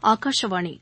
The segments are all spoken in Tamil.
ஆகாஷவாணி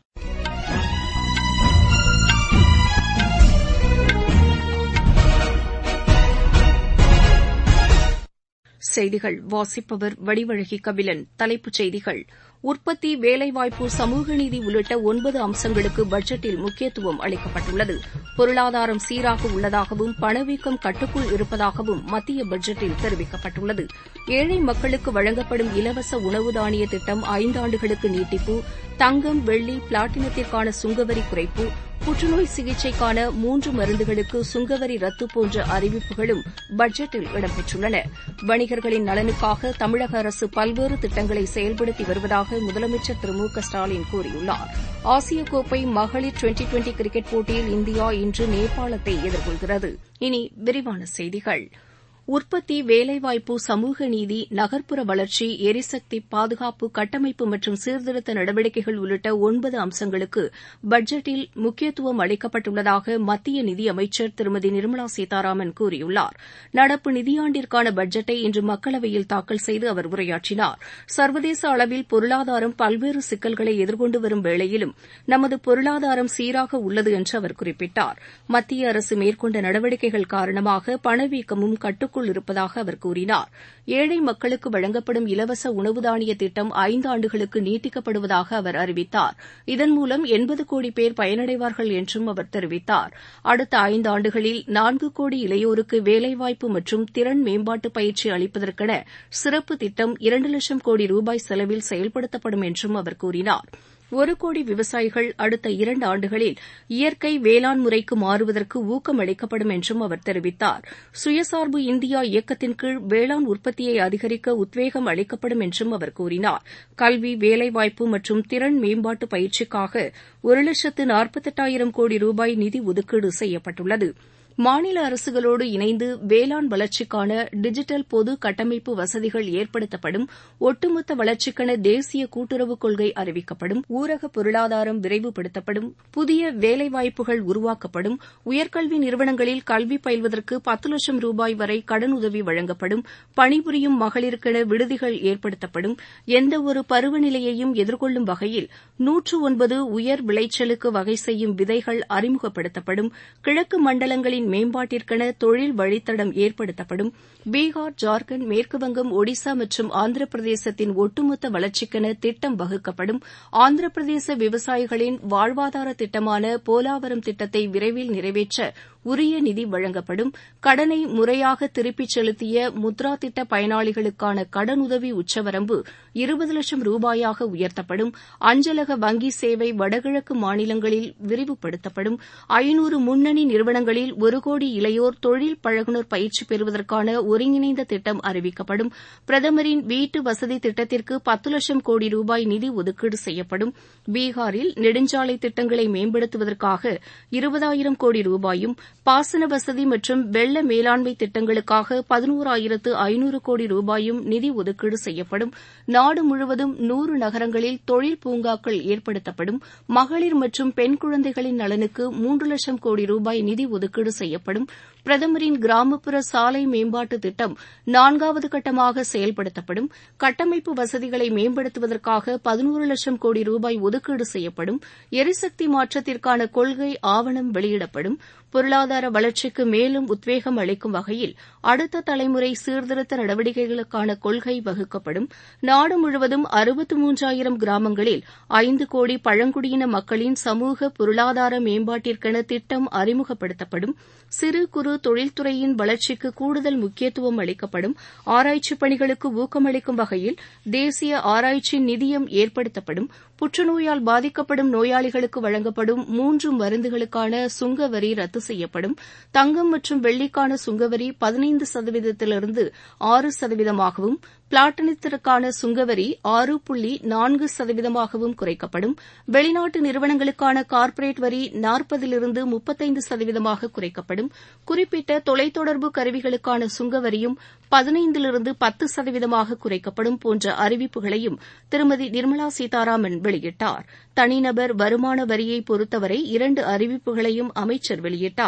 செய்திகள் வாசிப்பவர் வடிவழகி கபிலன் தலைப்புச் செய்திகள் உற்பத்தி வேலைவாய்ப்பு சமூக நீதி உள்ளிட்ட ஒன்பது அம்சங்களுக்கு பட்ஜெட்டில் முக்கியத்துவம் அளிக்கப்பட்டுள்ளது பொருளாதாரம் சீராக உள்ளதாகவும் பணவீக்கம் கட்டுக்குள் இருப்பதாகவும் மத்திய பட்ஜெட்டில் தெரிவிக்கப்பட்டுள்ளது ஏழை மக்களுக்கு வழங்கப்படும் இலவச உணவு தானிய திட்டம் ஐந்தாண்டுகளுக்கு நீட்டிப்பு தங்கம் வெள்ளி பிளாட்டினத்திற்கான சுங்கவரி குறைப்பு புற்றுநோய் சிகிச்சைக்கான மூன்று மருந்துகளுக்கு சுங்கவரி ரத்து போன்ற அறிவிப்புகளும் பட்ஜெட்டில் இடம்பெற்றுள்ளன வணிகர்களின் நலனுக்காக தமிழக அரசு பல்வேறு திட்டங்களை செயல்படுத்தி வருவதாக முதலமைச்சர் திரு மு க ஸ்டாலின் கூறியுள்ளார் ஆசிய கோப்பை மகளிர் டுவெண்டி டுவெண்டி கிரிக்கெட் போட்டியில் இந்தியா இன்று நேபாளத்தை எதிர்கொள்கிறது இனி விரிவான செய்திகள் உற்பத்தி வேலைவாய்ப்பு சமூக நீதி நகர்ப்புற வளர்ச்சி எரிசக்தி பாதுகாப்பு கட்டமைப்பு மற்றும் சீர்திருத்த நடவடிக்கைகள் உள்ளிட்ட ஒன்பது அம்சங்களுக்கு பட்ஜெட்டில் முக்கியத்துவம் அளிக்கப்பட்டுள்ளதாக மத்திய நிதியமைச்சர் திருமதி நிர்மலா சீதாராமன் கூறியுள்ளார் நடப்பு நிதியாண்டிற்கான பட்ஜெட்டை இன்று மக்களவையில் தாக்கல் செய்து அவர் உரையாற்றினார் சர்வதேச அளவில் பொருளாதாரம் பல்வேறு சிக்கல்களை எதிர்கொண்டு வரும் வேளையிலும் நமது பொருளாதாரம் சீராக உள்ளது என்று அவர் குறிப்பிட்டார் மத்திய அரசு மேற்கொண்ட நடவடிக்கைகள் காரணமாக பணவீக்கமும் கட்டுக்குள் கட்டுக்குள் இருப்பதாக அவர் கூறினார் ஏழை மக்களுக்கு வழங்கப்படும் இலவச உணவு தானிய திட்டம் ஐந்தாண்டுகளுக்கு நீட்டிக்கப்படுவதாக அவர் அறிவித்தார் இதன் மூலம் எண்பது கோடி பேர் பயனடைவார்கள் என்றும் அவர் தெரிவித்தார் அடுத்த ஐந்தாண்டுகளில் நான்கு கோடி இளையோருக்கு வேலைவாய்ப்பு மற்றும் திறன் மேம்பாட்டு பயிற்சி அளிப்பதற்கென சிறப்பு திட்டம் இரண்டு லட்சம் கோடி ரூபாய் செலவில் செயல்படுத்தப்படும் என்றும் அவர் கூறினார் ஒரு கோடி விவசாயிகள் அடுத்த இரண்டு ஆண்டுகளில் இயற்கை வேளாண் முறைக்கு மாறுவதற்கு ஊக்கம் அளிக்கப்படும் என்றும் அவர் தெரிவித்தார் சுயசார்பு இந்தியா இயக்கத்தின் கீழ் வேளாண் உற்பத்தியை அதிகரிக்க உத்வேகம் அளிக்கப்படும் என்றும் அவர் கூறினார் கல்வி வேலைவாய்ப்பு மற்றும் திறன் மேம்பாட்டு பயிற்சிக்காக ஒரு லட்சத்து நாற்பத்தெட்டாயிரம் கோடி ரூபாய் நிதி ஒதுக்கீடு செய்யப்பட்டுள்ளது மாநில அரசுகளோடு இணைந்து வேளாண் வளர்ச்சிக்கான டிஜிட்டல் பொது கட்டமைப்பு வசதிகள் ஏற்படுத்தப்படும் ஒட்டுமொத்த வளர்ச்சிக்கென தேசிய கூட்டுறவு கொள்கை அறிவிக்கப்படும் ஊரக பொருளாதாரம் விரைவுபடுத்தப்படும் புதிய வேலைவாய்ப்புகள் உருவாக்கப்படும் உயர்கல்வி நிறுவனங்களில் கல்வி பயில்வதற்கு பத்து லட்சம் ரூபாய் வரை கடனுதவி வழங்கப்படும் பணிபுரியும் மகளிருக்கென விடுதிகள் ஏற்படுத்தப்படும் எந்தவொரு பருவநிலையையும் எதிர்கொள்ளும் வகையில் நூற்று ஒன்பது உயர் விளைச்சலுக்கு வகை செய்யும் விதைகள் அறிமுகப்படுத்தப்படும் கிழக்கு மண்டலங்களின் நாட்டின் மேம்பாட்டிற்கென தொழில் வழித்தடம் ஏற்படுத்தப்படும் பீகார் ஜார்க்கண்ட் மேற்குவங்கம் ஒடிசா மற்றும் ஆந்திர பிரதேசத்தின் ஒட்டுமொத்த வளர்ச்சிக்கென திட்டம் வகுக்கப்படும் ஆந்திர பிரதேச விவசாயிகளின் வாழ்வாதார திட்டமான போலாவரம் திட்டத்தை விரைவில் நிறைவேற்ற உரிய நிதி வழங்கப்படும் கடனை முறையாக திருப்பிச் செலுத்திய முத்ரா திட்ட பயனாளிகளுக்கான கடனுதவி உச்சவரம்பு இருபது லட்சம் ரூபாயாக உயர்த்தப்படும் அஞ்சலக வங்கி சேவை வடகிழக்கு மாநிலங்களில் விரிவுபடுத்தப்படும் ஐநூறு முன்னணி நிறுவனங்களில் ஒரு கோடி இளையோர் தொழில் பழகுநர் பயிற்சி பெறுவதற்கான ஒருங்கிணைந்த திட்டம் அறிவிக்கப்படும் பிரதமரின் வீட்டு வசதி திட்டத்திற்கு பத்து லட்சம் கோடி ரூபாய் நிதி ஒதுக்கீடு செய்யப்படும் பீகாரில் நெடுஞ்சாலை திட்டங்களை மேம்படுத்துவதற்காக இருபதாயிரம் கோடி ரூபாயும் பாசன வசதி மற்றும் வெள்ள மேலாண்மை திட்டங்களுக்காக பதினோராயிரத்து ஐநூறு கோடி ரூபாயும் நிதி ஒதுக்கீடு செய்யப்படும் நாடு முழுவதும் நூறு நகரங்களில் தொழில் பூங்காக்கள் ஏற்படுத்தப்படும் மகளிர் மற்றும் பெண் குழந்தைகளின் நலனுக்கு மூன்று லட்சம் கோடி ரூபாய் நிதி ஒதுக்கீடு செய்யப்படும் பிரதமரின் கிராமப்புற சாலை மேம்பாட்டு திட்டம் நான்காவது கட்டமாக செயல்படுத்தப்படும் கட்டமைப்பு வசதிகளை மேம்படுத்துவதற்காக பதினோரு லட்சம் கோடி ரூபாய் ஒதுக்கீடு செய்யப்படும் எரிசக்தி மாற்றத்திற்கான கொள்கை ஆவணம் வெளியிடப்படும் பொருளாதார வளர்ச்சிக்கு மேலும் உத்வேகம் அளிக்கும் வகையில் அடுத்த தலைமுறை சீர்திருத்த நடவடிக்கைகளுக்கான கொள்கை வகுக்கப்படும் நாடு முழுவதும் அறுபத்து மூன்றாயிரம் கிராமங்களில் ஐந்து கோடி பழங்குடியின மக்களின் சமூக பொருளாதார மேம்பாட்டிற்கென திட்டம் அறிமுகப்படுத்தப்படும் சிறு குறு தொழில்துறையின் வளர்ச்சிக்கு கூடுதல் முக்கியத்துவம் அளிக்கப்படும் ஆராய்ச்சிப் பணிகளுக்கு ஊக்கமளிக்கும் வகையில் தேசிய ஆராய்ச்சி நிதியம் ஏற்படுத்தப்படும் புற்றுநோயால் பாதிக்கப்படும் நோயாளிகளுக்கு வழங்கப்படும் மூன்று மருந்துகளுக்கான சுங்கவரி ரத்து செய்யப்படும் தங்கம் மற்றும் வெள்ளிக்கான சுங்கவரி பதினைந்து சதவீதத்திலிருந்து ஆறு சதவீதமாகவும் பிளாட்டினத்திற்கான சுங்கவரி ஆறு புள்ளி நான்கு சதவீதமாகவும் குறைக்கப்படும் வெளிநாட்டு நிறுவனங்களுக்கான கார்ப்பரேட் வரி நாற்பதிலிருந்து முப்பத்தைந்து சதவீதமாக குறைக்கப்படும் குறிப்பிட்ட தொலைத்தொடர்பு கருவிகளுக்கான சுங்கவரியும் பதினைந்திலிருந்து பத்து சதவீதமாக குறைக்கப்படும் போன்ற அறிவிப்புகளையும் திருமதி நிர்மலா சீதாராமன் வெளியிட்டார் தனிநபர் வருமான வரியை பொறுத்தவரை இரண்டு அறிவிப்புகளையும் அமைச்சர் வெளியிட்டார்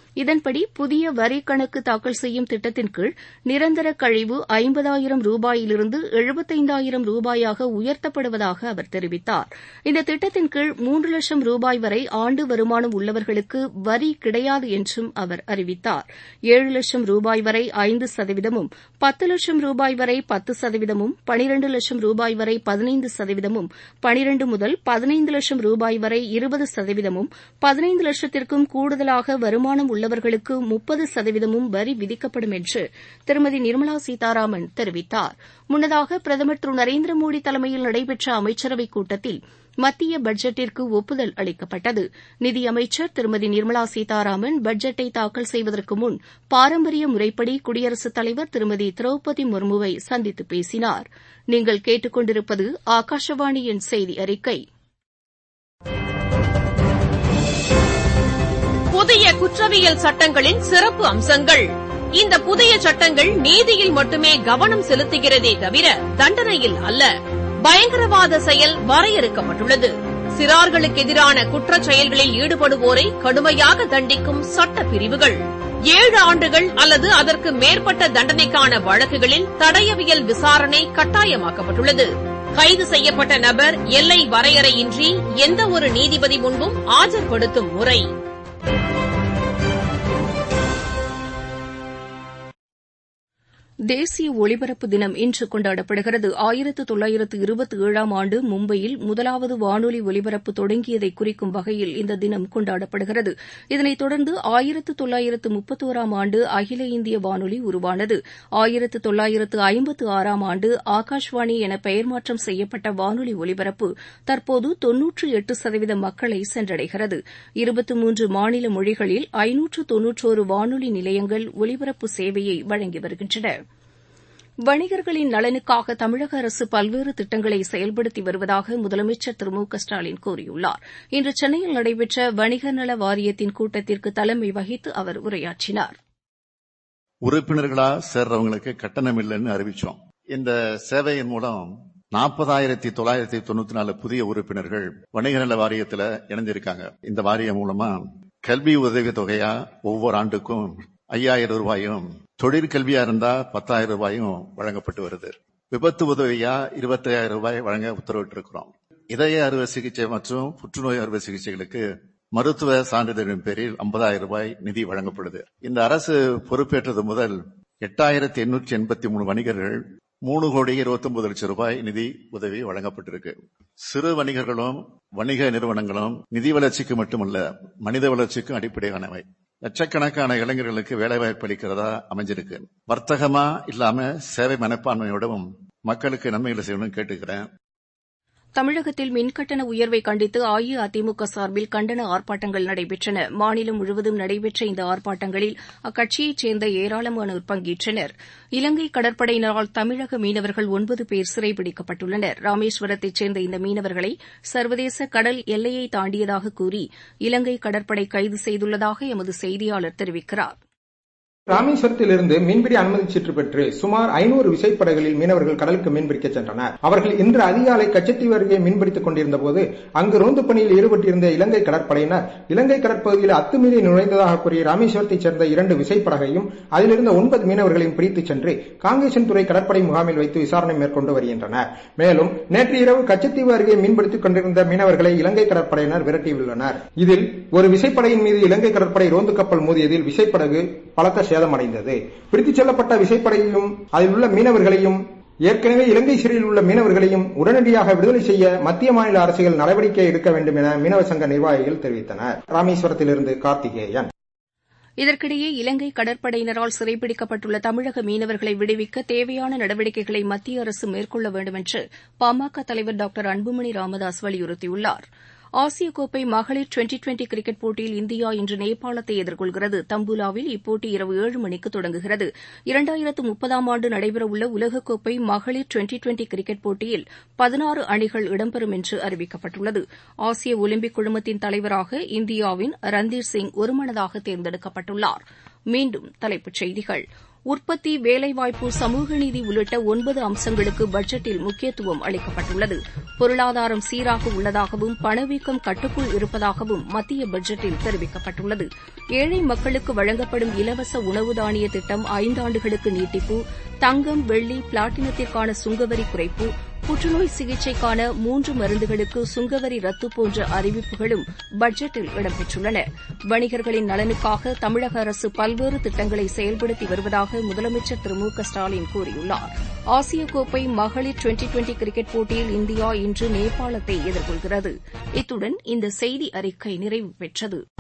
இதன்படி புதிய வரி கணக்கு தாக்கல் செய்யும் திட்டத்தின் கீழ் நிரந்தர கழிவு ஐம்பதாயிரம் ரூபாயிலிருந்து எழுபத்தைந்தாயிரம் ரூபாயாக உயர்த்தப்படுவதாக அவர் தெரிவித்தார் இந்த திட்டத்தின் கீழ் மூன்று லட்சம் ரூபாய் வரை ஆண்டு வருமானம் உள்ளவர்களுக்கு வரி கிடையாது என்றும் அவர் அறிவித்தார் ஏழு லட்சம் ரூபாய் வரை ஐந்து சதவீதமும் பத்து லட்சம் ரூபாய் வரை பத்து சதவீதமும் பனிரண்டு லட்சம் ரூபாய் வரை பதினைந்து சதவீதமும் பனிரண்டு முதல் பதினைந்து லட்சம் ரூபாய் வரை இருபது சதவீதமும் பதினைந்து லட்சத்திற்கும் கூடுதலாக வருமானம் உள்ளவர்களுக்கு முப்பது சதவீதமும் வரி விதிக்கப்படும் என்று திருமதி நிர்மலா சீதாராமன் தெரிவித்தார் முன்னதாக பிரதமர் திரு நரேந்திர மோடி தலைமையில் நடைபெற்ற அமைச்சரவைக் கூட்டத்தில் மத்திய பட்ஜெட்டிற்கு ஒப்புதல் அளிக்கப்பட்டது நிதியமைச்சர் திருமதி நிர்மலா சீதாராமன் பட்ஜெட்டை தாக்கல் செய்வதற்கு முன் பாரம்பரிய முறைப்படி குடியரசுத் தலைவர் திருமதி திரௌபதி முர்முவை சந்தித்து பேசினார் நீங்கள் கேட்டுக்கொண்டிருப்பது ஆகாஷவாணியின் செய்தி அறிக்கை புதிய குற்றவியல் சட்டங்களின் சிறப்பு அம்சங்கள் இந்த புதிய சட்டங்கள் நீதியில் மட்டுமே கவனம் செலுத்துகிறதே தவிர தண்டனையில் அல்ல பயங்கரவாத செயல் வரையறுக்கப்பட்டுள்ளது சிறார்களுக்கு எதிரான குற்றச் செயல்களில் ஈடுபடுவோரை கடுமையாக தண்டிக்கும் சட்ட பிரிவுகள் ஏழு ஆண்டுகள் அல்லது அதற்கு மேற்பட்ட தண்டனைக்கான வழக்குகளில் தடயவியல் விசாரணை கட்டாயமாக்கப்பட்டுள்ளது கைது செய்யப்பட்ட நபர் எல்லை வரையறையின்றி எந்த ஒரு நீதிபதி முன்பும் ஆஜர்படுத்தும் முறை தேசிய ஒலிபரப்பு தினம் இன்று கொண்டாடப்படுகிறது ஆயிரத்து தொள்ளாயிரத்து இருபத்தி ஏழாம் ஆண்டு மும்பையில் முதலாவது வானொலி ஒலிபரப்பு தொடங்கியதை குறிக்கும் வகையில் இந்த தினம் கொண்டாடப்படுகிறது இதனைத் தொடர்ந்து ஆயிரத்து தொள்ளாயிரத்து முப்பத்தோராம் ஆண்டு அகில இந்திய வானொலி உருவானது ஆயிரத்து தொள்ளாயிரத்து ஐம்பத்து ஆறாம் ஆண்டு ஆகாஷ்வாணி என பெயர் மாற்றம் செய்யப்பட்ட வானொலி ஒலிபரப்பு தற்போது தொன்னூற்று எட்டு சதவீத மக்களை சென்றடைகிறது இருபத்து மூன்று மாநில மொழிகளில் ஐநூற்று தொன்னூற்றோரு வானொலி நிலையங்கள் ஒலிபரப்பு சேவையை வழங்கி வருகின்றன வணிகர்களின் நலனுக்காக தமிழக அரசு பல்வேறு திட்டங்களை செயல்படுத்தி வருவதாக முதலமைச்சர் திரு மு க ஸ்டாலின் கூறியுள்ளார் இன்று சென்னையில் நடைபெற்ற வணிகர் நல வாரியத்தின் கூட்டத்திற்கு தலைமை வகித்து அவர் உரையாற்றினார் உறுப்பினர்களா சேர்றவங்களுக்கு கட்டணம் இல்லைன்னு அறிவிச்சோம் இந்த சேவையின் மூலம் நாற்பதாயிரத்தி தொள்ளாயிரத்தி தொண்ணூத்தி நாலு புதிய உறுப்பினர்கள் வணிக நல வாரியத்துல இணைஞ்சிருக்காங்க இந்த வாரியம் மூலமா கல்வி உதவி தொகையா ஒவ்வொரு ஆண்டுக்கும் ஐயாயிரம் ரூபாயும் தொழிற்கல்வியா இருந்தா பத்தாயிரம் ரூபாயும் வழங்கப்பட்டு வருது விபத்து உதவியா இருபத்தாயிரம் ரூபாய் வழங்க உத்தரவிட்டிருக்கிறோம் இதய அறுவை சிகிச்சை மற்றும் புற்றுநோய் அறுவை சிகிச்சைகளுக்கு மருத்துவ சான்றிதழின் பேரில் ஐம்பதாயிரம் ரூபாய் நிதி வழங்கப்படுது இந்த அரசு பொறுப்பேற்றது முதல் எட்டாயிரத்தி எண்ணூற்றி எண்பத்தி மூணு வணிகர்கள் மூணு கோடி இருபத்தி ஒன்பது லட்சம் ரூபாய் நிதி உதவி வழங்கப்பட்டிருக்கு சிறு வணிகர்களும் வணிக நிறுவனங்களும் நிதி வளர்ச்சிக்கு மட்டுமல்ல மனித வளர்ச்சிக்கும் அடிப்படையானவை லட்சக்கணக்கான இளைஞர்களுக்கு வேலைவாய்ப்பு அளிக்கிறதா அமைஞ்சிருக்கு வர்த்தகமா இல்லாம சேவை மனப்பான்மையோடவும் மக்களுக்கு நன்மைகளை செய்யணும்னு கேட்டுக்கிறேன் தமிழகத்தில் மின்கட்டண உயர்வை கண்டித்து அஇஅதிமுக சார்பில் கண்டன ஆர்ப்பாட்டங்கள் நடைபெற்றன மாநிலம் முழுவதும் நடைபெற்ற இந்த ஆர்ப்பாட்டங்களில் அக்கட்சியைச் சேர்ந்த ஏராளமானோர் பங்கேற்றனர் இலங்கை கடற்படையினரால் தமிழக மீனவர்கள் ஒன்பது பேர் சிறைபிடிக்கப்பட்டுள்ளனர் ராமேஸ்வரத்தைச் சேர்ந்த இந்த மீனவர்களை சர்வதேச கடல் எல்லையை தாண்டியதாக கூறி இலங்கை கடற்படை கைது செய்துள்ளதாக எமது செய்தியாளர் தெரிவிக்கிறார் ராமேஸ்வரத்திலிருந்து மீன்பிடி அனுமதி சீட்டு பெற்று சுமார் ஐநூறு விசைப்படகுகளில் மீனவர்கள் கடலுக்கு மீன்பிடிக்க சென்றனர் அவர்கள் இன்று அதிகாலை கச்சத்தீவு அருகே மீன்பிடித்துக் கொண்டிருந்த போது அங்கு ரோந்து பணியில் ஈடுபட்டிருந்த இலங்கை கடற்படையினர் இலங்கை கடற்பகுதியில் அத்துமீறி நுழைந்ததாக கூறி ராமேஸ்வரத்தைச் சேர்ந்த இரண்டு விசைப்படகையும் அதிலிருந்த ஒன்பது மீனவர்களையும் பிரித்துச் சென்று காங்கேசன்துறை கடற்படை முகாமில் வைத்து விசாரணை மேற்கொண்டு வருகின்றனர் மேலும் நேற்று இரவு கச்சத்தீவு அருகே மீன்பிடித்துக் கொண்டிருந்த மீனவர்களை இலங்கை கடற்படையினர் விரட்டியுள்ளனர் இதில் ஒரு விசைப்படையின் மீது இலங்கை கடற்படை ரோந்து கப்பல் மோதியதில் விசைப்படகு பலத்த சேதமடைந்தது பிடித்துச் செல்லப்பட்ட விசைப்படையையும் அதில் உள்ள மீனவர்களையும் ஏற்கனவே இலங்கை சிறையில் உள்ள மீனவர்களையும் உடனடியாக விடுதலை செய்ய மத்திய மாநில அரசுகள் நடவடிக்கை எடுக்க வேண்டும் என மீனவ சங்க நிர்வாகிகள் தெரிவித்தனர் ராமேஸ்வரத்திலிருந்து கார்த்திகேயன் இதற்கிடையே இலங்கை கடற்படையினரால் சிறைப்பிடிக்கப்பட்டுள்ள தமிழக மீனவர்களை விடுவிக்க தேவையான நடவடிக்கைகளை மத்திய அரசு மேற்கொள்ள வேண்டும் என்று பாமக தலைவர் டாக்டர் அன்புமணி ராமதாஸ் வலியுறுத்தியுள்ளார் ஆசிய கோப்பை மகளிர் டுவெண்டி டுவெண்டி கிரிக்கெட் போட்டியில் இந்தியா இன்று நேபாளத்தை எதிர்கொள்கிறது தம்புலாவில் இப்போட்டி இரவு ஏழு மணிக்கு தொடங்குகிறது இரண்டாயிரத்து முப்பதாம் ஆண்டு நடைபெறவுள்ள உலகக்கோப்பை மகளிர் டுவெண்டி டுவெண்டி கிரிக்கெட் போட்டியில் பதினாறு அணிகள் இடம்பெறும் என்று அறிவிக்கப்பட்டுள்ளது ஆசிய ஒலிம்பிக் குழுமத்தின் தலைவராக இந்தியாவின் ரந்தீர் சிங் ஒருமனதாக தேர்ந்தெடுக்கப்பட்டுள்ளார் மீண்டும் தலைப்புச் செய்திகள் உற்பத்தி வேலைவாய்ப்பு சமூக நீதி உள்ளிட்ட ஒன்பது அம்சங்களுக்கு பட்ஜெட்டில் முக்கியத்துவம் அளிக்கப்பட்டுள்ளது பொருளாதாரம் சீராக உள்ளதாகவும் பணவீக்கம் கட்டுக்குள் இருப்பதாகவும் மத்திய பட்ஜெட்டில் தெரிவிக்கப்பட்டுள்ளது ஏழை மக்களுக்கு வழங்கப்படும் இலவச உணவு தானிய திட்டம் ஐந்தாண்டுகளுக்கு நீட்டிப்பு தங்கம் வெள்ளி பிளாட்டினத்திற்கான சுங்கவரி குறைப்பு புற்றுநோய் சிகிச்சைக்கான மூன்று மருந்துகளுக்கு சுங்கவரி ரத்து போன்ற அறிவிப்புகளும் பட்ஜெட்டில் இடம்பெற்றுள்ளன வணிகர்களின் நலனுக்காக தமிழக அரசு பல்வேறு திட்டங்களை செயல்படுத்தி வருவதாக முதலமைச்சர் திரு மு க ஸ்டாலின் கூறியுள்ளார் ஆசிய கோப்பை மகளிர் டுவெண்டி டுவெண்டி கிரிக்கெட் போட்டியில் இந்தியா இன்று நேபாளத்தை எதிர்கொள்கிறது இத்துடன் இந்த செய்தி அறிக்கை நிறைவு பெற்றது